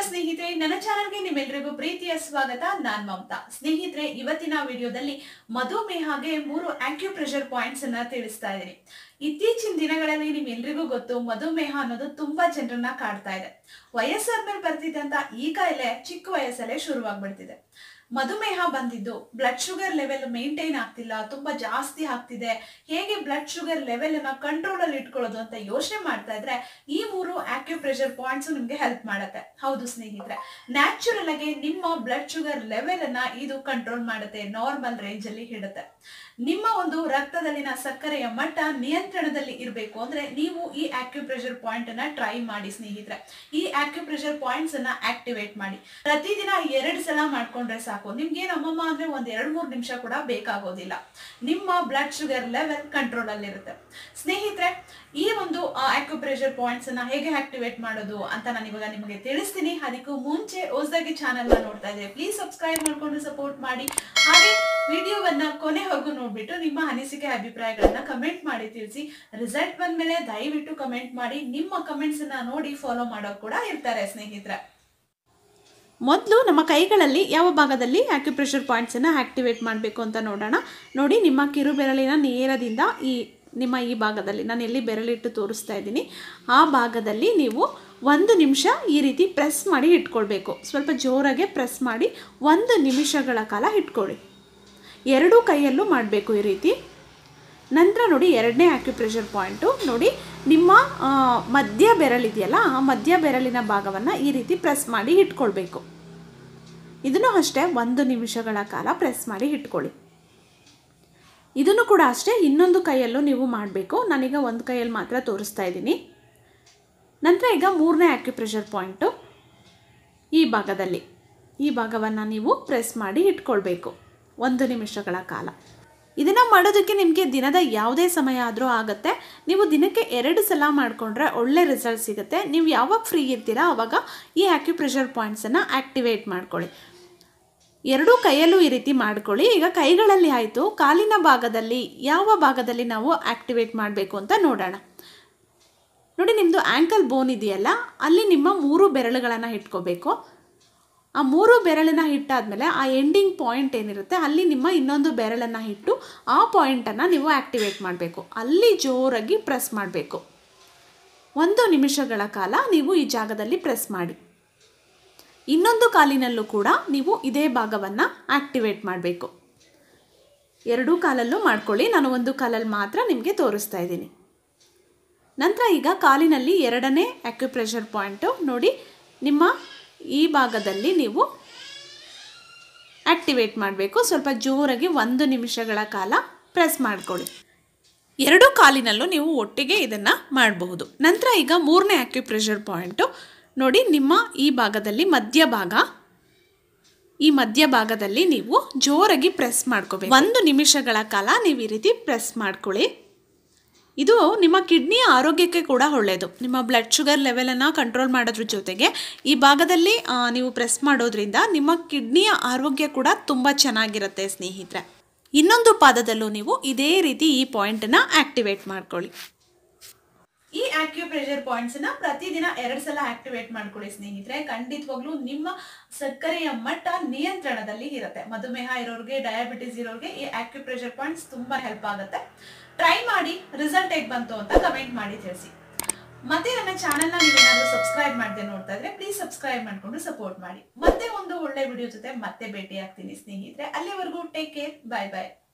ಸ್ನೇಹಿತರೆ ನನ್ನ ಚಾನಲ್ಗೆ ನಿಮ್ಮೆಲ್ಲರಿಗೂ ಪ್ರೀತಿಯ ಸ್ವಾಗತ ನಾನ್ ಮಮತಾ ಸ್ನೇಹಿತರೆ ಇವತ್ತಿನ ವಿಡಿಯೋದಲ್ಲಿ ಮಧುಮೇಹಗೆ ಮೂರು ಆಕ್ಯುಪ್ರೆಷರ್ ಪಾಯಿಂಟ್ಸ್ ಅನ್ನ ತಿಳಿಸ್ತಾ ಇದ್ದೀನಿ ಇತ್ತೀಚಿನ ದಿನಗಳಲ್ಲಿ ನಿಮ್ಮೆಲ್ರಿಗೂ ಗೊತ್ತು ಮಧುಮೇಹ ಅನ್ನೋದು ತುಂಬಾ ಜನರನ್ನ ಕಾಡ್ತಾ ಇದೆ ವಯಸ್ಸಾದ್ಮೇಲೆ ಬರ್ತಿದ್ದಂತ ಈ ಕಾಯಿಲೆ ಚಿಕ್ಕ ವಯಸ್ಸಲ್ಲೇ ಶುರುವಾಗ್ಬಿಡ್ತಿದೆ ಮಧುಮೇಹ ಬಂದಿದ್ದು ಬ್ಲಡ್ ಶುಗರ್ ಲೆವೆಲ್ ಮೇಂಟೈನ್ ಆಗ್ತಿಲ್ಲ ತುಂಬಾ ಜಾಸ್ತಿ ಆಗ್ತಿದೆ ಹೇಗೆ ಬ್ಲಡ್ ಶುಗರ್ ಲೆವೆಲ್ ಅನ್ನ ಕಂಟ್ರೋಲ್ ಅಲ್ಲಿ ಇಟ್ಕೊಳ್ಳೋದು ಅಂತ ಯೋಚನೆ ಮಾಡ್ತಾ ಇದ್ರೆ ಈ ಮೂರು ಆಕ್ಯುಪ್ರೆಷರ್ ಪಾಯಿಂಟ್ಸ್ ನಿಮ್ಗೆ ಹೆಲ್ಪ್ ಮಾಡುತ್ತೆ ಹೌದು ಸ್ನೇಹಿತರೆ ನ್ಯಾಚುರಲ್ ಆಗಿ ನಿಮ್ಮ ಬ್ಲಡ್ ಶುಗರ್ ಲೆವೆಲ್ ಅನ್ನ ಇದು ಕಂಟ್ರೋಲ್ ಮಾಡುತ್ತೆ ನಾರ್ಮಲ್ ರೇಂಜ್ ಅಲ್ಲಿ ಇಡುತ್ತೆ ನಿಮ್ಮ ಒಂದು ರಕ್ತದಲ್ಲಿನ ಸಕ್ಕರೆಯ ಮಟ್ಟ ನಿಯಂತ್ರಣದಲ್ಲಿ ಇರಬೇಕು ಅಂದ್ರೆ ನೀವು ಈ ಆಕ್ಯುಪ್ರೆಷರ್ ಪಾಯಿಂಟ್ ಅನ್ನ ಟ್ರೈ ಮಾಡಿ ಸ್ನೇಹಿತರೆ ಈ ಆಕ್ಯುಪ್ರೆಷರ್ ಪಾಯಿಂಟ್ಸ್ ಅನ್ನ ಆಕ್ಟಿವೇಟ್ ಮಾಡಿ ಪ್ರತಿದಿನ ಎರಡು ಸಲ ಮಾಡ್ಕೊಂಡ್ರೆ ಸಾಕು ನಿಮ್ಗೆ ನಮ್ಮಮ್ಮ ಅಂದ್ರೆ ಒಂದ್ ಎರಡ್ ಮೂರ್ ನಿಮಿಷ ಕೂಡ ಬೇಕಾಗೋದಿಲ್ಲ ನಿಮ್ಮ ಬ್ಲಡ್ ಶುಗರ್ ಲೆವೆಲ್ ಕಂಟ್ರೋಲ್ ಅಲ್ಲಿ ಇರುತ್ತೆ ಸ್ನೇಹಿತರೆ ಈ ಒಂದು ಆಕ್ಯುಪ್ರೆಷರ್ ಪಾಯಿಂಟ್ಸ್ ಅನ್ನ ಹೇಗೆ ಆಕ್ಟಿವೇಟ್ ಮಾಡೋದು ಅಂತ ನಾನು ಇವಾಗ ನಿಮಗೆ ತಿಳಿಸ್ತೀನಿ ಅದಕ್ಕೂ ಮುಂಚೆ ಹೊಸದಾಗಿ ಚಾನೆಲ್ ನ ನೋಡ್ತಾ ಇದ್ರೆ ಪ್ಲೀಸ್ ಸಬ್ಸ್ಕ್ರೈಬ್ ಮಾಡ್ಕೊಂಡು ಸಪೋರ್ಟ್ ಮಾಡಿ ಹಾಗೆ ವಿಡಿಯೋವನ್ನ ಕೊನೆವರೆಗೂ ನೋಡ್ಬಿಟ್ಟು ನಿಮ್ಮ ಅನಿಸಿಕೆ ಅಭಿಪ್ರಾಯಗಳನ್ನ ಕಮೆಂಟ್ ಮಾಡಿ ತಿಳಿಸಿ ರಿಸಲ್ಟ್ ಬಂದ್ಮೇಲೆ ದಯವಿಟ್ಟು ಕಮೆಂಟ್ ಮಾಡಿ ನಿಮ್ಮ ಕಮೆಂಟ್ಸ್ ಅನ್ನ ನೋಡಿ ಫಾಲೋ ಮಾಡೋರು ಕೂಡ ಇರ್ತಾರೆ ಸ್ನೇಹಿತರೆ ಮೊದಲು ನಮ್ಮ ಕೈಗಳಲ್ಲಿ ಯಾವ ಭಾಗದಲ್ಲಿ ಆಕ್ಯುಪ್ರೆಷರ್ ಪಾಯಿಂಟ್ಸನ್ನು ಆಕ್ಟಿವೇಟ್ ಮಾಡಬೇಕು ಅಂತ ನೋಡೋಣ ನೋಡಿ ನಿಮ್ಮ ಕಿರು ಬೆರಳಿನ ನೇರದಿಂದ ಈ ನಿಮ್ಮ ಈ ಭಾಗದಲ್ಲಿ ನಾನು ಎಲ್ಲಿ ಬೆರಳಿಟ್ಟು ತೋರಿಸ್ತಾ ಇದ್ದೀನಿ ಆ ಭಾಗದಲ್ಲಿ ನೀವು ಒಂದು ನಿಮಿಷ ಈ ರೀತಿ ಪ್ರೆಸ್ ಮಾಡಿ ಇಟ್ಕೊಳ್ಬೇಕು ಸ್ವಲ್ಪ ಜೋರಾಗೆ ಪ್ರೆಸ್ ಮಾಡಿ ಒಂದು ನಿಮಿಷಗಳ ಕಾಲ ಇಟ್ಕೊಳ್ಳಿ ಎರಡೂ ಕೈಯಲ್ಲೂ ಮಾಡಬೇಕು ಈ ರೀತಿ ನಂತರ ನೋಡಿ ಎರಡನೇ ಆಕ್ಯುಪ್ರೆಷರ್ ಪಾಯಿಂಟು ನೋಡಿ ನಿಮ್ಮ ಆ, ಮಧ್ಯ ಬೆರಳಿದೆಯಲ್ಲ ಆ ಮಧ್ಯ ಬೆರಳಿನ ಭಾಗವನ್ನು ಈ ರೀತಿ ಪ್ರೆಸ್ ಮಾಡಿ ಇಟ್ಕೊಳ್ಬೇಕು ಇದನ್ನು ಅಷ್ಟೇ ಒಂದು ನಿಮಿಷಗಳ ಕಾಲ ಪ್ರೆಸ್ ಮಾಡಿ ಇಟ್ಕೊಳ್ಳಿ ಇದನ್ನು ಕೂಡ ಅಷ್ಟೇ ಇನ್ನೊಂದು ಕೈಯಲ್ಲೂ ನೀವು ಮಾಡಬೇಕು ನಾನೀಗ ಒಂದು ಕೈಯಲ್ಲಿ ಮಾತ್ರ ತೋರಿಸ್ತಾ ಇದ್ದೀನಿ ನಂತರ ಈಗ ಮೂರನೇ ಆಕ್ಯುಪ್ರೆಷರ್ ಪಾಯಿಂಟು ಈ ಭಾಗದಲ್ಲಿ ಈ ಭಾಗವನ್ನು ನೀವು ಪ್ರೆಸ್ ಮಾಡಿ ಇಟ್ಕೊಳ್ಬೇಕು ಒಂದು ನಿಮಿಷಗಳ ಕಾಲ ಇದನ್ನು ಮಾಡೋದಕ್ಕೆ ನಿಮಗೆ ದಿನದ ಯಾವುದೇ ಸಮಯ ಆದರೂ ಆಗುತ್ತೆ ನೀವು ದಿನಕ್ಕೆ ಎರಡು ಸಲ ಮಾಡಿಕೊಂಡ್ರೆ ಒಳ್ಳೆ ರಿಸಲ್ಟ್ ಸಿಗುತ್ತೆ ನೀವು ಯಾವಾಗ ಫ್ರೀ ಇರ್ತೀರಾ ಆವಾಗ ಈ ಆಕ್ಯುಪ್ರೆಷರ್ ಪಾಯಿಂಟ್ಸನ್ನು ಆ್ಯಕ್ಟಿವೇಟ್ ಮಾಡ್ಕೊಳ್ಳಿ ಎರಡೂ ಕೈಯಲ್ಲೂ ಈ ರೀತಿ ಮಾಡ್ಕೊಳ್ಳಿ ಈಗ ಕೈಗಳಲ್ಲಿ ಆಯಿತು ಕಾಲಿನ ಭಾಗದಲ್ಲಿ ಯಾವ ಭಾಗದಲ್ಲಿ ನಾವು ಆ್ಯಕ್ಟಿವೇಟ್ ಮಾಡಬೇಕು ಅಂತ ನೋಡೋಣ ನೋಡಿ ನಿಮ್ಮದು ಆ್ಯಂಕಲ್ ಬೋನ್ ಇದೆಯಲ್ಲ ಅಲ್ಲಿ ನಿಮ್ಮ ಮೂರು ಬೆರಳುಗಳನ್ನು ಇಟ್ಕೋಬೇಕು ಆ ಮೂರು ಬೆರಳನ್ನ ಇಟ್ಟಾದ್ಮೇಲೆ ಆ ಎಂಡಿಂಗ್ ಪಾಯಿಂಟ್ ಏನಿರುತ್ತೆ ಅಲ್ಲಿ ನಿಮ್ಮ ಇನ್ನೊಂದು ಬೆರಳನ್ನು ಇಟ್ಟು ಆ ಪಾಯಿಂಟನ್ನು ನೀವು ಆ್ಯಕ್ಟಿವೇಟ್ ಮಾಡಬೇಕು ಅಲ್ಲಿ ಜೋರಾಗಿ ಪ್ರೆಸ್ ಮಾಡಬೇಕು ಒಂದು ನಿಮಿಷಗಳ ಕಾಲ ನೀವು ಈ ಜಾಗದಲ್ಲಿ ಪ್ರೆಸ್ ಮಾಡಿ ಇನ್ನೊಂದು ಕಾಲಿನಲ್ಲೂ ಕೂಡ ನೀವು ಇದೇ ಭಾಗವನ್ನು ಆ್ಯಕ್ಟಿವೇಟ್ ಮಾಡಬೇಕು ಎರಡೂ ಕಾಲಲ್ಲೂ ಮಾಡ್ಕೊಳ್ಳಿ ನಾನು ಒಂದು ಕಾಲಲ್ಲಿ ಮಾತ್ರ ನಿಮಗೆ ತೋರಿಸ್ತಾ ಇದ್ದೀನಿ ನಂತರ ಈಗ ಕಾಲಿನಲ್ಲಿ ಎರಡನೇ ಆಕ್ಯುಪ್ರೆಷರ್ ಪಾಯಿಂಟು ನೋಡಿ ನಿಮ್ಮ ಈ ಭಾಗದಲ್ಲಿ ನೀವು ಆ್ಯಕ್ಟಿವೇಟ್ ಮಾಡಬೇಕು ಸ್ವಲ್ಪ ಜೋರಾಗಿ ಒಂದು ನಿಮಿಷಗಳ ಕಾಲ ಪ್ರೆಸ್ ಮಾಡ್ಕೊಳ್ಳಿ ಎರಡೂ ಕಾಲಿನಲ್ಲೂ ನೀವು ಒಟ್ಟಿಗೆ ಇದನ್ನು ಮಾಡಬಹುದು ನಂತರ ಈಗ ಮೂರನೇ ಆಕ್ಯುಪ್ರೆಷರ್ ಪಾಯಿಂಟು ನೋಡಿ ನಿಮ್ಮ ಈ ಭಾಗದಲ್ಲಿ ಮಧ್ಯಭಾಗ ಈ ಮಧ್ಯಭಾಗದಲ್ಲಿ ನೀವು ಜೋರಾಗಿ ಪ್ರೆಸ್ ಮಾಡ್ಕೋಬೇಕು ಒಂದು ನಿಮಿಷಗಳ ಕಾಲ ನೀವು ಈ ರೀತಿ ಪ್ರೆಸ್ ಮಾಡ್ಕೊಳ್ಳಿ ಇದು ನಿಮ್ಮ ಕಿಡ್ನಿಯ ಆರೋಗ್ಯಕ್ಕೆ ಕೂಡ ಒಳ್ಳೆಯದು ನಿಮ್ಮ ಬ್ಲಡ್ ಶುಗರ್ ಲೆವೆಲನ್ನು ಕಂಟ್ರೋಲ್ ಮಾಡೋದ್ರ ಜೊತೆಗೆ ಈ ಭಾಗದಲ್ಲಿ ಆ, ನೀವು ಪ್ರೆಸ್ ಮಾಡೋದ್ರಿಂದ ನಿಮ್ಮ ಕಿಡ್ನಿಯ ಆರೋಗ್ಯ ಕೂಡ ತುಂಬ ಚೆನ್ನಾಗಿರುತ್ತೆ ಸ್ನೇಹಿತರೆ ಇನ್ನೊಂದು ಪಾದದಲ್ಲೂ ನೀವು ಇದೇ ರೀತಿ ಈ ಪಾಯಿಂಟನ್ನು ಆಕ್ಟಿವೇಟ್ ಮಾಡ್ಕೊಳ್ಳಿ ಈ ಆಕ್ಯುಪ್ರೆಷರ್ ಪಾಯಿಂಟ್ಸ್ ನ ಪ್ರತಿದಿನ ಎರಡ್ ಸಲ ಆಕ್ಟಿವೇಟ್ ಮಾಡ್ಕೊಳ್ಳಿ ಸ್ನೇಹಿತರೆ ಖಂಡಿತವಾಗ್ಲೂ ನಿಮ್ಮ ಸಕ್ಕರೆಯ ಮಟ್ಟ ನಿಯಂತ್ರಣದಲ್ಲಿ ಇರುತ್ತೆ ಮಧುಮೇಹ ಇರೋರಿಗೆ ಡಯಾಬಿಟಿಸ್ ಇರೋರಿಗೆ ಈ ಆಕ್ಯುಪ್ರೆಷರ್ ಪಾಯಿಂಟ್ಸ್ ತುಂಬಾ ಹೆಲ್ಪ್ ಆಗುತ್ತೆ ಟ್ರೈ ಮಾಡಿ ರಿಸಲ್ಟ್ ಹೇಗೆ ಬಂತು ಅಂತ ಕಮೆಂಟ್ ಮಾಡಿ ತಿಳಿಸಿ ಮತ್ತೆ ನನ್ನ ಚಾನೆಲ್ ನ ನೀವೇನಾದ್ರೂ ಸಬ್ಸ್ಕ್ರೈಬ್ ಮಾಡದೆ ನೋಡ್ತಾ ಇದ್ರೆ ಪ್ಲೀಸ್ ಸಬ್ಸ್ಕ್ರೈಬ್ ಮಾಡ್ಕೊಂಡು ಸಪೋರ್ಟ್ ಮಾಡಿ ಮತ್ತೆ ಒಂದು ಒಳ್ಳೆ ವಿಡಿಯೋ ಜೊತೆ ಮತ್ತೆ ಭೇಟಿ ಆಗ್ತೀನಿ ಸ್ನೇಹಿತರೆ ಅಲ್ಲಿವರೆಗೂ ಟೇಕ್ ಕೇರ್ ಬಾಯ್ ಬಾಯ್